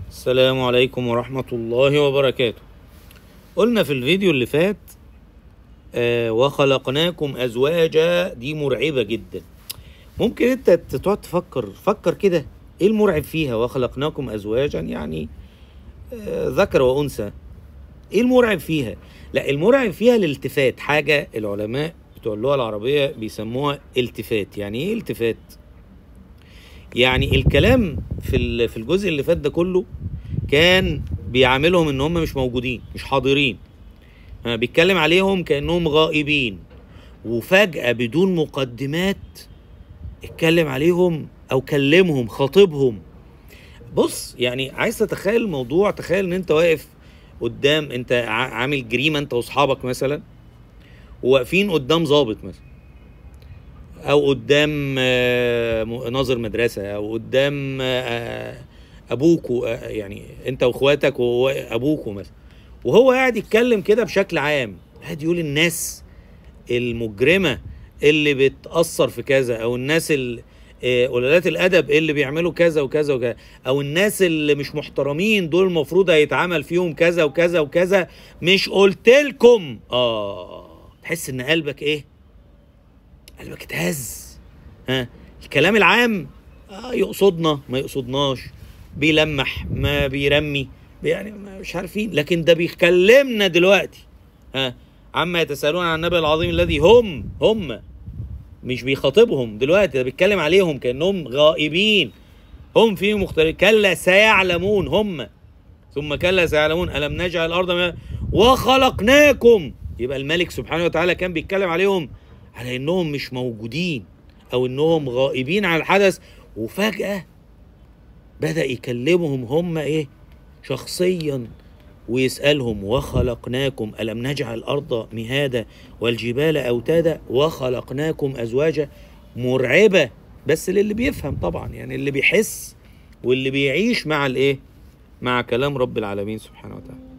السلام عليكم ورحمة الله وبركاته قلنا في الفيديو اللي فات آه وخلقناكم أزواجا دي مرعبة جدا ممكن انت تقعد تفكر فكر كده ايه المرعب فيها وخلقناكم أزواجا يعني آه ذكر وأنثى ايه المرعب فيها لا المرعب فيها الالتفات حاجة العلماء بتوع اللغة العربية بيسموها التفات يعني ايه التفات يعني الكلام في ال- في الجزء اللي فات ده كله كان بيعاملهم ان هم مش موجودين مش حاضرين آه، بيتكلم عليهم كانهم غائبين وفجأة بدون مقدمات اتكلم عليهم او كلمهم خاطبهم بص يعني عايز تتخيل الموضوع تخيل ان انت واقف قدام انت ع- عامل جريمة انت واصحابك مثلا وواقفين قدام ضابط مثلا او قدام آه، م- ناظر مدرسه او قدام آه، ابوكوا آه، يعني انت واخواتك وابوكوا مثلا وهو قاعد يتكلم كده بشكل عام قاعد يقول الناس المجرمه اللي بتاثر في كذا او الناس ال- آه، قلالات الادب اللي بيعملوا كذا وكذا وكذا او الناس اللي مش محترمين دول المفروض هيتعمل فيهم كذا وكذا وكذا مش قلت لكم اه تحس ان قلبك ايه قلبك اتهز ها الكلام العام آه يقصدنا ما يقصدناش بيلمح ما بيرمي يعني ما- مش عارفين لكن ده بيكلمنا دلوقتي ها عما يتساءلون عن النبي العظيم الذي هم هم مش بيخاطبهم دلوقتي ده بيتكلم عليهم كانهم غائبين هم فيهم مختلف كلا سيعلمون هم ثم كلا سيعلمون الم نجعل الارض مهادا وخلقناكم يبقى الملك سبحانه وتعالى كان بيتكلم عليهم على انهم مش موجودين او انهم غائبين عن الحدث وفجأة بدأ يكلمهم هم ايه شخصيا ويسألهم وخلقناكم ألم نجعل الأرض مهادا والجبال أوتادا وخلقناكم أزواجا مرعبة بس للي بيفهم طبعا يعني اللي بيحس واللي بيعيش مع الايه مع كلام رب العالمين سبحانه وتعالى